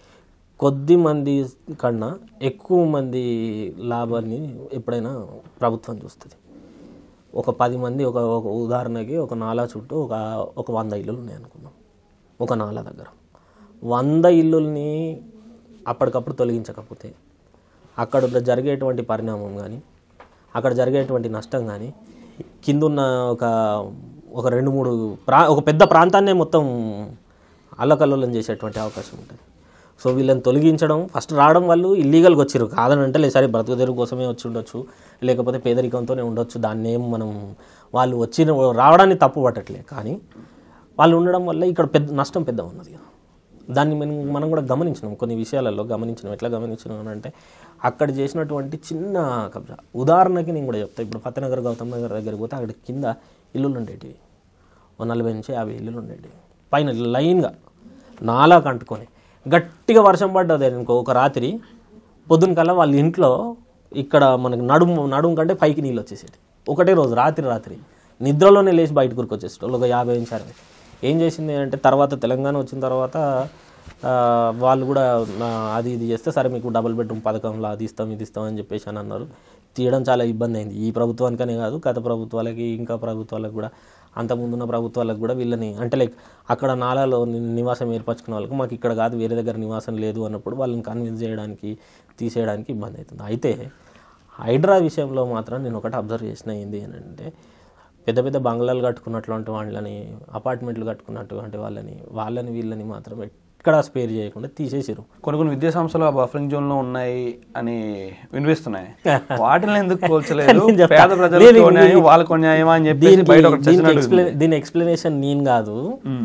కొద్ది మంది కన్నా ఎక్కువ మంది లాభాన్ని ఎప్పుడైనా ప్రభుత్వం చూస్తుంది ఒక పది మంది ఒక ఒక ఉదాహరణకి ఒక నాలా చుట్టూ ఒక ఒక వంద ఇల్లులు ఉన్నాయి అనుకుందాం ఒక నాలా దగ్గర వంద ఇల్లుల్ని అప్పటికప్పుడు తొలగించకపోతే అక్కడ జరిగేటువంటి పరిణామం కానీ అక్కడ జరిగేటువంటి నష్టం కానీ కిందున్న ఒక ఒక రెండు మూడు ప్రా ఒక పెద్ద ప్రాంతాన్నే మొత్తం అల్లకల్లోలం చేసేటువంటి అవకాశం ఉంటుంది సో వీళ్ళని తొలగించడం ఫస్ట్ రావడం వాళ్ళు ఇల్లీగల్గా వచ్చారు కాదని అంటే లేదు సరే బ్రతుకు తెరువు కోసమే వచ్చి ఉండొచ్చు లేకపోతే పేదరికంతోనే ఉండొచ్చు దాన్ని ఏం మనం వాళ్ళు వచ్చిన రావడాన్ని తప్పు పట్టట్లే కానీ వాళ్ళు ఉండడం వల్ల ఇక్కడ పెద్ద నష్టం పెద్ద ఉన్నది కదా దాన్ని మనం మనం కూడా గమనించినాం కొన్ని విషయాలలో గమనించినాం ఎట్లా గమనించినాం అని అంటే అక్కడ చేసినటువంటి చిన్న కబ్జా ఉదాహరణకి నేను కూడా చెప్తాను ఇప్పుడు ఫతనగర్ గౌతమ్ నగర్ దగ్గరికి పోతే అక్కడ కింద ఇల్లులు ఉండేటివి ఓ నలభై నుంచి యాభై ఇల్లులు ఉండేటివి పైన లైన్గా నాలా కంటుకొని గట్టిగా వర్షం పడ్డది అనుకో ఒక రాత్రి పొద్దున కల్లా వాళ్ళ ఇంట్లో ఇక్కడ మనకి నడుము నడుము కంటే పైకి నీళ్ళు వచ్చేసేటి ఒకటే రోజు రాత్రి రాత్రి నిద్రలోనే లేచి బయటకు వచ్చేసి ఒక యాభై నుంచి అరవై ఏం చేసింది అంటే తర్వాత తెలంగాణ వచ్చిన తర్వాత ఆ, వాళ్ళు కూడా ఆ, అది ఇది చేస్తే సరే మీకు డబుల్ బెడ్రూమ్ పథకంలో అది ఇస్తాం ఇది ఇస్తాం అని చెప్పేసి అని అన్నారు తీయడం చాలా ఇబ్బంది అయింది ఈ ప్రభుత్వానికనే కాదు గత ప్రభుత్వాలకి ఇంకా ప్రభుత్వాలకు కూడా అంతకుముందున్న ప్రభుత్వాలకు కూడా వీళ్ళని అంటే లైక్ అక్కడ నాలాలో ని- నివాసం ఏర్పరచుకున్న వాళ్ళకి మాకు ఇక్కడ కాదు వేరే దగ్గర నివాసం లేదు అన్నప్పుడు వాళ్ళని కన్విన్స్ చేయడానికి తీసేయడానికి ఇబ్బంది అవుతుంది అయితే హైడ్రా విషయంలో మాత్రం నేను ఒకటి అబ్జర్వ్ చేసిన ఏంది అని అంటే పెద్ద పెద్ద బంగ్లాలు కట్టుకున్నటువంటి వాళ్ళని అపార్ట్మెంట్లు కట్టుకున్నటువంటి వాళ్ళని వాళ్ళని వీళ్ళని మాత్రం ఎక్కడా స్పేర్ చేయకుండా తీసేసారు కొన్ని కొన్ని విద్యా సంస్థలు ఆ బఫరింగ్ జోన్ లో ఉన్నాయి అని వినిపిస్తున్నాయి వాటిని ఎందుకు పోల్చలేదు నేను చెప్తా. పేద ప్రజలకు దీనికి- న్యాయం వాళ్ళకు న్యాయం అని చెప్పేసి దీనికి బయట ఒక దీనికి చర్చ ఎక్స్ప్లె- దీని ఎక్స్ప్లెనేషన్ నేను కాదు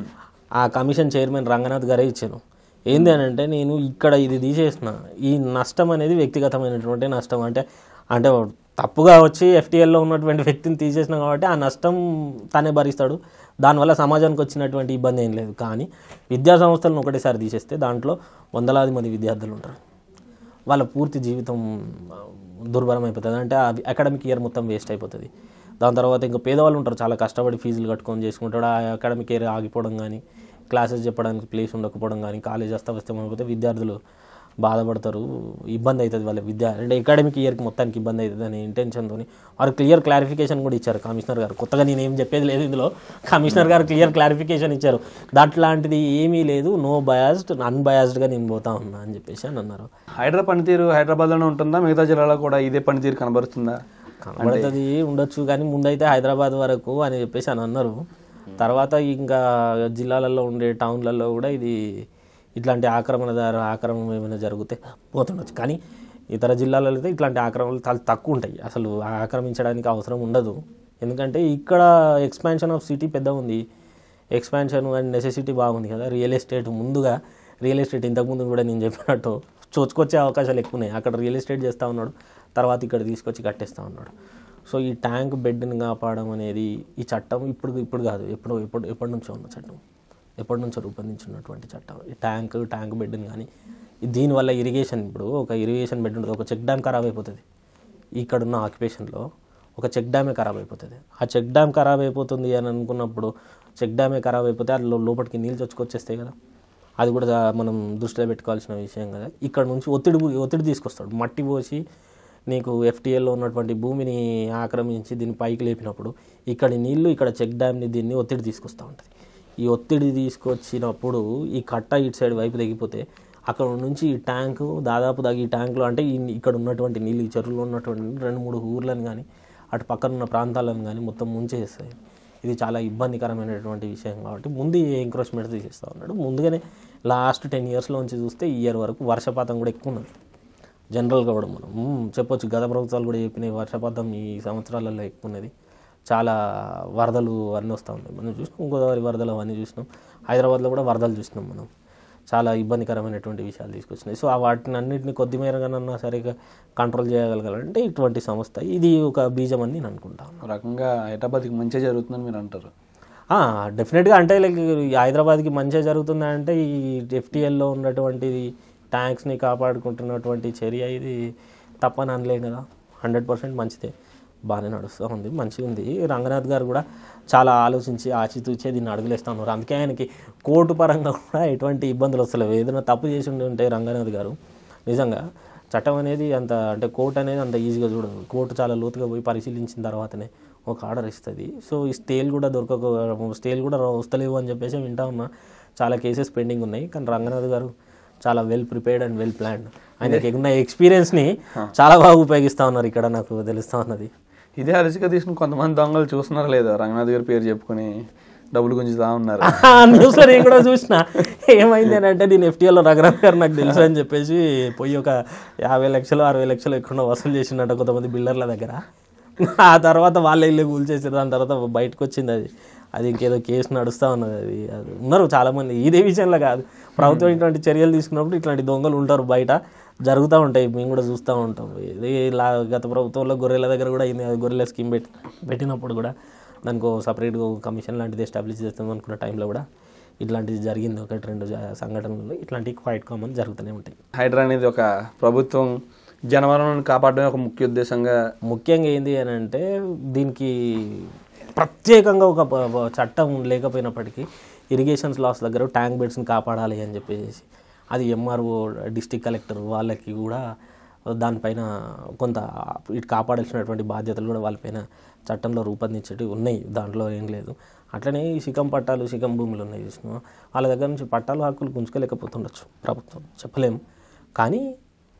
ఆ కమిషన్ చైర్మన్ రంగనాథ్ గారే ఇచ్చాను ఏంది అని అంటే నేను ఇక్కడ ఇది తీసేసిన ఈ నష్టం అనేది వ్యక్తిగతమైనటువంటి నష్టం అంటే అంటే తప్పుగా వచ్చి ఎఫ్టీఎల్లో ఉన్నటువంటి వ్యక్తిని తీసేసిన కాబట్టి ఆ నష్టం తనే భరిస్తాడు దానివల్ల సమాజానికి వచ్చినటువంటి ఇబ్బంది ఏం లేదు కానీ విద్యా సంస్థలను ఒకటేసారి తీసేస్తే దాంట్లో వందలాది మంది విద్యార్థులు ఉంటారు వాళ్ళ పూర్తి జీవితం ఆ, దుర్భరం అయిపోతుంది అంటే అకాడమిక్ ఇయర్ మొత్తం వేస్ట్ అయిపోతుంది దాని తర్వాత ఇంకా పేదవాళ్ళు ఉంటారు చాలా కష్టపడి ఫీజులు కట్టుకొని చేసుకుంటాడు ఆ అకాడమిక్ ఇయర్ ఆగిపోవడం కానీ క్లాసెస్ చెప్పడానికి ప్లేస్ ఉండకపోవడం కానీ కాలేజ్ అస్తవ్యస్తం అయిపోతే విద్యార్థులు బాధపడతారు ఇబ్బంది అవుతుంది వాళ్ళ విద్య అంటే అకాడమిక్ ఇయర్కి మొత్తానికి ఇబ్బంది అవుతుంది అనే ఇంటెన్షన్తో వారు క్లియర్ క్లారిఫికేషన్ కూడా ఇచ్చారు కమిషనర్ గారు కొత్తగా నేను ఏం చెప్పేది లేదు ఇందులో కమిషనర్ గారు క్లియర్ క్లారిఫికేషన్ ఇచ్చారు దాట్లాంటిది ఏమీ లేదు నో బయాస్డ్ అన్బయాస్డ్గా నేను పోతా ఉన్నా అని చెప్పేసి అని అన్నారు హైదరాబాద్ పనితీరు హైదరాబాద్ లోనే ఉంటుందా మిగతా జిల్లాలో కూడా ఇదే పనితీరు కనబరుస్తుందా కనబడుతుంది ఉండొచ్చు కానీ ముందైతే హైదరాబాద్ వరకు అని చెప్పేసి అని అన్నారు తర్వాత ఇంకా జిల్లాలలో ఉండే టౌన్లలో కూడా ఇది ఇట్లాంటి ఆక్రమణదారు ఆక్రమణ ఏమైనా జరిగితే పోతుండొచ్చు కానీ ఇతర జిల్లాలలో అయితే ఇట్లాంటి ఆక్రమణలు చాలా తక్కువ ఉంటాయి అసలు ఆక్రమించడానికి అవసరం ఉండదు ఎందుకంటే ఇక్కడ ఎక్స్పాన్షన్ ఆఫ్ సిటీ పెద్ద ఉంది ఎక్స్పాన్షన్ అండ్ నెసెసిటీ బాగుంది కదా రియల్ ఎస్టేట్ ముందుగా రియల్ ఎస్టేట్ ఇంతకుముందు కూడా నేను చెప్పినట్టు చోచుకొచ్చే అవకాశాలు ఎక్కువ ఉన్నాయి అక్కడ రియల్ ఎస్టేట్ చేస్తూ ఉన్నాడు తర్వాత ఇక్కడ తీసుకొచ్చి కట్టేస్తూ ఉన్నాడు సో ఈ ట్యాంక్ బెడ్ని కాపాడడం అనేది ఈ చట్టం ఇప్పుడు ఇప్పుడు కాదు ఎప్పుడు ఎప్పుడు ఎప్పటి నుంచో ఉన్న చట్టం ఎప్పటి నుంచో రూపొందించినటువంటి చట్టం ఈ ట్యాంక్ ట్యాంక్ బెడ్ని కానీ దీనివల్ల ఇరిగేషన్ ఇప్పుడు ఒక ఇరిగేషన్ బెడ్ ఉంటుంది ఒక చెక్ డ్యామ్ ఖరాబ్ అయిపోతుంది ఇక్కడున్న ఆక్యుపేషన్లో ఒక చెక్ డ్యామే ఖరాబ్ అయిపోతుంది ఆ చెక్ డ్యామ్ ఖరాబ్ అయిపోతుంది అని అనుకున్నప్పుడు చెక్ డ్యామే ఖరాబ్ అయిపోతే అది లో- లోపలికి నీళ్ళు చొచ్చుకొచ్చేస్తాయి కదా అది కూడా దా- మనం దృష్టిలో పెట్టుకోవాల్సిన విషయం కదా ఇక్కడ నుంచి ఒత్తిడి ఒత్తిడి తీసుకొస్తాడు మట్టి పోసి నీకు ఎఫ్టీఎల్లో ఉన్నటువంటి భూమిని ఆక్రమించి దీన్ని పైకి లేపినప్పుడు ఇక్కడి నీళ్లు ఇక్కడ చెక్ డ్యామ్ని దీన్ని ఒత్తిడి తీసుకొస్తూ ఉంటుంది ఈ ఒత్తిడి తీసుకొచ్చినప్పుడు ఈ కట్ట ఇటు సైడ్ వైపు తెగిపోతే అక్కడ నుంచి ఈ ట్యాంకు దాదాపు దాకా ఈ ట్యాంకులో అంటే ఈ ఇక్కడ ఉన్నటువంటి నీళ్ళు ఈ చెరువులో ఉన్నటువంటి నీళ్ళు రెండు మూడు ఊర్లను కానీ అటు పక్కన ఉన్న ప్రాంతాలను కానీ మొత్తం ముంచేస్తాయి ఇది చాలా ఇబ్బందికరమైనటువంటి విషయం కాబట్టి ముందు ఈ ఎంక్రోచ్మెంట్ తీసేస్తూ ఉన్నాడు ముందుగానే లాస్ట్ టెన్ ఇయర్స్లోంచి చూస్తే ఈ ఇయర్ వరకు వర్షపాతం కూడా ఎక్కువ ఉన్నది జనరల్గా కూడా మనం మ్మ్, చెప్పొచ్చు గత ప్రభుత్వాలు కూడా చెప్పినాయి వర్షపాతం ఈ సంవత్సరాలలో ఎక్కువ ఉన్నది చాలా వరదలు అన్నీ వస్తూ ఉన్నాయి మనం చూసినాం గోదావరి వరదలు అవన్నీ చూసినాం హైదరాబాద్లో కూడా వరదలు చూసినాం మనం చాలా ఇబ్బందికరమైనటువంటి విషయాలు తీసుకొచ్చినాయి సో ఆ వాటిని అన్నింటినీ కొద్ది మేరగానన్నా సరిగా కంట్రోల్ చేయగలగాలంటే ఇటువంటి సంస్థ ఇది ఒక బీజం అని నేను అనుకుంటాను ఒక రకంగా హైదరాబాద్కి మంచిగా జరుగుతుందని మీరు అంటారు డెఫినెట్గా అంటే లైక్ ఈ హైదరాబాద్కి మంచిగా జరుగుతుంది అంటే ఈ ఎఫ్టీఎల్లో ఉన్నటువంటి ట్యాంక్స్ని కాపాడుకుంటున్నటువంటి చర్య ఇది తప్పని అనలేం కదా హండ్రెడ్ పర్సెంట్ మంచిదే బాగానే నడుస్తూ ఉంది మంచిగా ఉంది రంగనాథ్ గారు కూడా చాలా ఆలోచించి ఆచితూచే దీన్ని అడుగులేస్తూ ఉన్నారు అందుకే ఆయనకి కోర్టు పరంగా కూడా ఎటువంటి ఇబ్బందులు వస్తలేవు ఏదైనా తప్పు చేసి ఉండి ఉంటే రంగనాథ్ గారు నిజంగా చట్టం అనేది అంత అంటే కోర్టు అనేది అంత ఈజీగా చూడదు కోర్టు చాలా లోతుగా పోయి పరిశీలించిన తర్వాతనే ఒక ఆర్డర్ ఇస్తుంది సో ఈ స్టేలు కూడా దొరకక స్టేలు కూడా వస్తలేవు అని చెప్పేసి వింటా ఉన్నా చాలా కేసెస్ పెండింగ్ ఉన్నాయి కానీ రంగనాథ్ గారు చాలా well prepared and well planned ఆయనకి ఉన్న ఎక్స్పీరియన్స్ని చాలా బాగా ఉపయోగిస్తూ ఉన్నారు ఇక్కడ నాకు తెలుస్తూ ఉన్నది ఇదే అలసిగా తీసుకుని కొంతమంది దొంగలు చూస్తున్నారా లేదా రంగనాథ్ గారి పేరు చెప్పుకొని డబ్బులు గుంజుతా ఉన్నారు న్యూస్లో నేను కూడా చూసిన ఏమైంది అని అంటే నేను ఎఫ్టీఎల్లో రఘురామ్ గారు నాకు తెలుసు అని చెప్పేసి పోయి ఒక యాభై లక్షలు అరవై లక్షలు ఎక్కడో వసూలు చేసిండట కొంతమంది బిల్డర్ల దగ్గర ఆ తర్వాత వాళ్ళే ఇల్లు కూల్చేసారు దాని తర్వాత బయటకు వచ్చింది అది అది ఇంకేదో కేసు నడుస్తూ ఉన్నది అది అది ఉన్నారు చాలామంది ఇదే విషయంలో కాదు ప్రభుత్వం ఇట్లాంటి చర్యలు తీసుకున్నప్పుడు ఇట్లాంటి దొంగలు ఉంటారు బయట జరుగుతూ ఉంటాయి మేము కూడా చూస్తూ ఉంటాం ఇది లా గత ప్రభుత్వంలో గొర్రెల దగ్గర కూడా అయింది అది గొర్రెల స్కీమ్ పెట్టి పెట్టినప్పుడు కూడా దానికి సపరేట్గా ఒక కమిషన్ లాంటిది ఎస్టాబ్లిష్ చేస్తాం అనుకున్న టైంలో కూడా ఇట్లాంటిది జరిగింది ఒకటి రెండు జ- సంఘటనలు ఇట్లాంటివి క్వైట్ కామన్ జరుగుతూనే ఉంటాయి హైడ్రా అనేది ఒక ప్రభుత్వం జనవరాలను కాపాడమే ఒక ముఖ్య ఉద్దేశంగా ముఖ్యంగా ఏంది అని అంటే దీనికి ప్రత్యేకంగా ఒక ప- ప- చట్టం లేకపోయినప్పటికీ ఇరిగేషన్స్ లాస్ దగ్గర ట్యాంక్ బెడ్స్ని కాపాడాలి అని చెప్పేసి అది ఎంఆర్ఓ డిస్టిక్ కలెక్టర్ వాళ్ళకి కూడా దానిపైన కొంత ఇటు కాపాడాల్సినటువంటి బాధ్యతలు కూడా వాళ్ళపైన చట్టంలో రూపొందించేటివి ఉన్నాయి దాంట్లో ఏం లేదు అట్లనే ఈ శిఖం పట్టాలు శిఖం భూములు ఉన్నాయి చూసినా వాళ్ళ దగ్గర నుంచి పట్టాలు హక్కులు గుంజుకోలేకపోతుండొచ్చు ప్రభుత్వం చెప్పలేము కానీ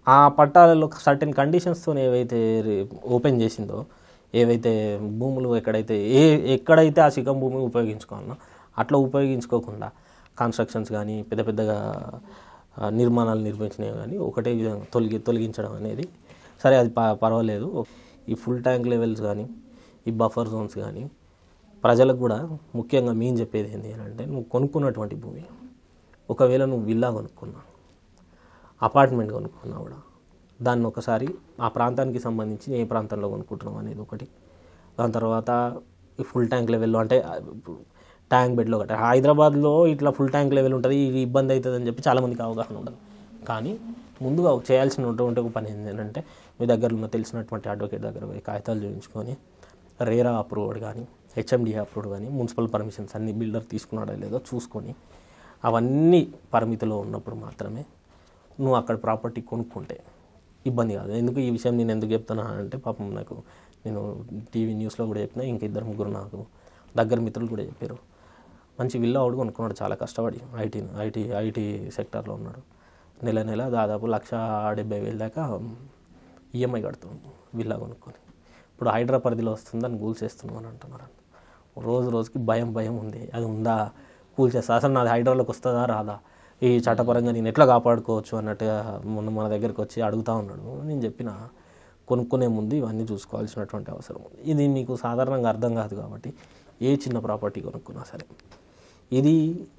ఆ పట్టాలలో సర్టెన్ కండిషన్స్తో ఏవైతే ఓపెన్ చేసిందో ఏవైతే భూములు ఎక్కడైతే ఏ ఎక్కడైతే ఆ శిఖం భూమి ఉపయోగించుకోవాలనో అట్లా ఉపయోగించుకోకుండా కన్స్ట్రక్షన్స్ కానీ పెద్ద పెద్దగా ఆ, నిర్మాణాలు నిర్మించినవి కానీ ఒకటే విధంగా తొలగి తొలగించడం అనేది సరే అది ప పర్వాలేదు ఈ ఫుల్ ట్యాంక్ లెవెల్స్ కానీ ఈ బఫర్ జోన్స్ కానీ ప్రజలకు కూడా ముఖ్యంగా మేము చెప్పేది ఏంటి అని అంటే నువ్వు కొనుక్కున్నటువంటి భూమి ఒకవేళ నువ్వు విల్లా కొనుక్కున్నా అపార్ట్మెంట్ కొనుక్కున్నా కూడా దాన్ని ఒకసారి ఆ ప్రాంతానికి సంబంధించి ఏ ప్రాంతంలో కొనుక్కుంటున్నాం అనేది ఒకటి దాని తర్వాత ఈ ఫుల్ ట్యాంక్ లెవెల్లో అంటే ఆ, ఇప్పుడు ట్యాంక్ బెడ్లో ఒకటి హైదరాబాద్లో ఇట్లా ఫుల్ ట్యాంక్ లెవెల్ ఉంటుంది ఇది ఇబ్బంది అవుతుంది అని చెప్పి చాలామందికి అవగాహన ఉండదు కానీ ముందుగా చేయాల్సినటువంటి ఒక పని ఏంటంటే మీ దగ్గర ఉన్న తెలిసినటువంటి అడ్వకేట్ దగ్గర పోయి కాగితాలు చూపించుకొని రేరా అప్రూవ్డ్ కానీ హెచ్ఎండి అప్రూవ్డ్ కానీ మున్సిపల్ పర్మిషన్స్ అన్ని బిల్డర్ తీసుకున్నాడో లేదో చూసుకొని అవన్నీ పరిమితిలో ఉన్నప్పుడు మాత్రమే నువ్వు అక్కడ ప్రాపర్టీ కొనుక్కుంటే ఇబ్బంది కాదు ఎందుకు ఈ విషయం నేను ఎందుకు చెప్తున్నా అంటే పాపం నాకు నేను టీవీ న్యూస్లో కూడా చెప్పిన ఇంక ఇద్దరు ముగ్గురు నాకు దగ్గర మిత్రులు కూడా చెప్పారు మంచి విల్లా వాడు కొనుక్కున్నాడు చాలా కష్టపడి ఐటీ ఐటీ ఐటీ సెక్టార్లో ఉన్నాడు నెల నెల దాదాపు లక్ష డెబ్బై వేలు దాకా ఈఎంఐ కడుతున్నాం విల్లా కొనుక్కొని ఇప్పుడు హైడ్రా పరిధిలో వస్తుందని కూల్ చేస్తున్నాం అని అంటున్నారు రోజు రోజుకి భయం భయం ఉంది అది ఉందా కూల్ చేస్తా అసలు నాది హైడ్రాలోకి వస్తుందా రాదా ఈ చట్టపరంగా నేను ఎట్లా కాపాడుకోవచ్చు అన్నట్టుగా మొన్న మన దగ్గరికి వచ్చి అడుగుతా ఉన్నాడు నేను చెప్పిన కొనుక్కునే ముందు ఇవన్నీ చూసుకోవాల్సినటువంటి అవసరం ఉంది ఇది మీకు సాధారణంగా అర్థం కాదు కాబట్టి ఏ చిన్న ప్రాపర్టీ కొనుక్కున్నా సరే ఇది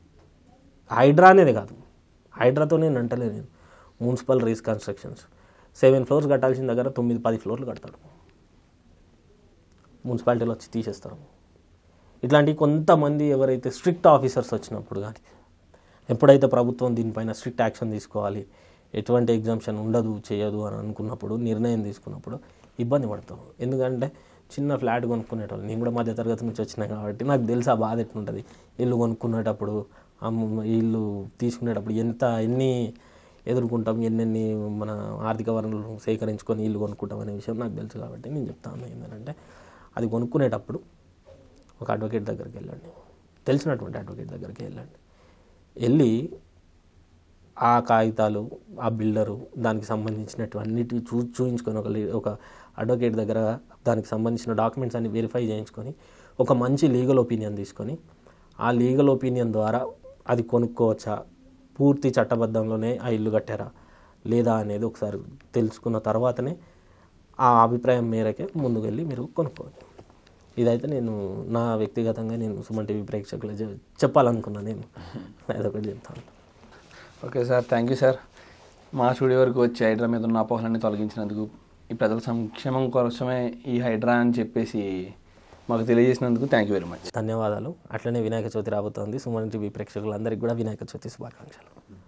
హైడ్రా అనేది కాదు హైడ్రాతో నేను అంటలేదు నేను మున్సిపల్ రీస్ కన్స్ట్రక్షన్స్ సెవెన్ ఫ్లోర్స్ కట్టాల్సిన దగ్గర తొమ్మిది పది ఫ్లోర్లు కడతాడు మున్సిపాలిటీలో వచ్చి తీసేస్తారు ఇట్లాంటి కొంతమంది ఎవరైతే స్ట్రిక్ట్ ఆఫీసర్స్ వచ్చినప్పుడు కానీ ఎప్పుడైతే ప్రభుత్వం దీనిపైన స్ట్రిక్ట్ యాక్షన్ తీసుకోవాలి ఎటువంటి ఎగ్జామ్షన్ ఉండదు చేయదు అని అనుకున్నప్పుడు నిర్ణయం తీసుకున్నప్పుడు ఇబ్బంది పడతాం ఎందుకంటే చిన్న ఫ్లాట్ కొనుక్కునేటోళ్ళు నేను కూడా మధ్య తరగతి నుంచి వచ్చినా కాబట్టి నాకు తెలుసు ఆ బాధ ఎట్లుంటుంది ఇల్లు కొనుక్కునేటప్పుడు అమ్మ ఇల్లు తీసుకునేటప్పుడు ఎంత ఎన్ని ఎదుర్కొంటాం ఎన్నెన్ని మన ఆర్థిక వనరులు సేకరించుకొని ఇల్లు కొనుక్కుంటాం అనే విషయం నాకు తెలుసు కాబట్టి నేను చెప్తాను ఏంటంటే అది కొనుక్కునేటప్పుడు ఒక అడ్వకేట్ దగ్గరికి వెళ్ళండి తెలిసినటువంటి అడ్వకేట్ దగ్గరికి వెళ్ళండి వెళ్ళి ఆ కాగితాలు ఆ బిల్డరు దానికి సంబంధించినటువంటి చూ చూయించుకొని ఒక లీ- ఒక అడ్వకేట్ దగ్గర దానికి సంబంధించిన డాక్యుమెంట్స్ అన్ని వెరిఫై చేయించుకొని ఒక మంచి లీగల్ ఒపీనియన్ తీసుకొని ఆ లీగల్ ఒపీనియన్ ద్వారా అది కొనుక్కోవచ్చా పూర్తి చట్టబద్ధంలోనే ఆ ఇల్లు కట్టారా లేదా అనేది ఒకసారి తెలుసుకున్న తర్వాతనే ఆ అభిప్రాయం మేరకే ముందుకు వెళ్ళి మీరు కొనుక్కోవచ్చు ఇదైతే నేను నా వ్యక్తిగతంగా నేను సుమన్ టీవీ ప్రేక్షకులు చె- చెప్పాలనుకున్నా నేను అదొకటి చెప్తాను okay sir thank you sir మా స్టూడియో వరకు వచ్చి హైడ్రా మీద ఉన్న అపోహలన్నీ తొలగించినందుకు ఈ ప్రజల సంక్షేమం కోసమే ఈ హైడ్రా అని చెప్పేసి మాకు తెలియజేసినందుకు థ్యాంక్ యూ వెరీ మచ్ ధన్యవాదాలు అట్లనే వినాయక చవితి రాబోతోంది సుమన్ టీవీ ప్రేక్షకులందరికీ కూడా వినాయక చవితి శుభాకాంక్షలు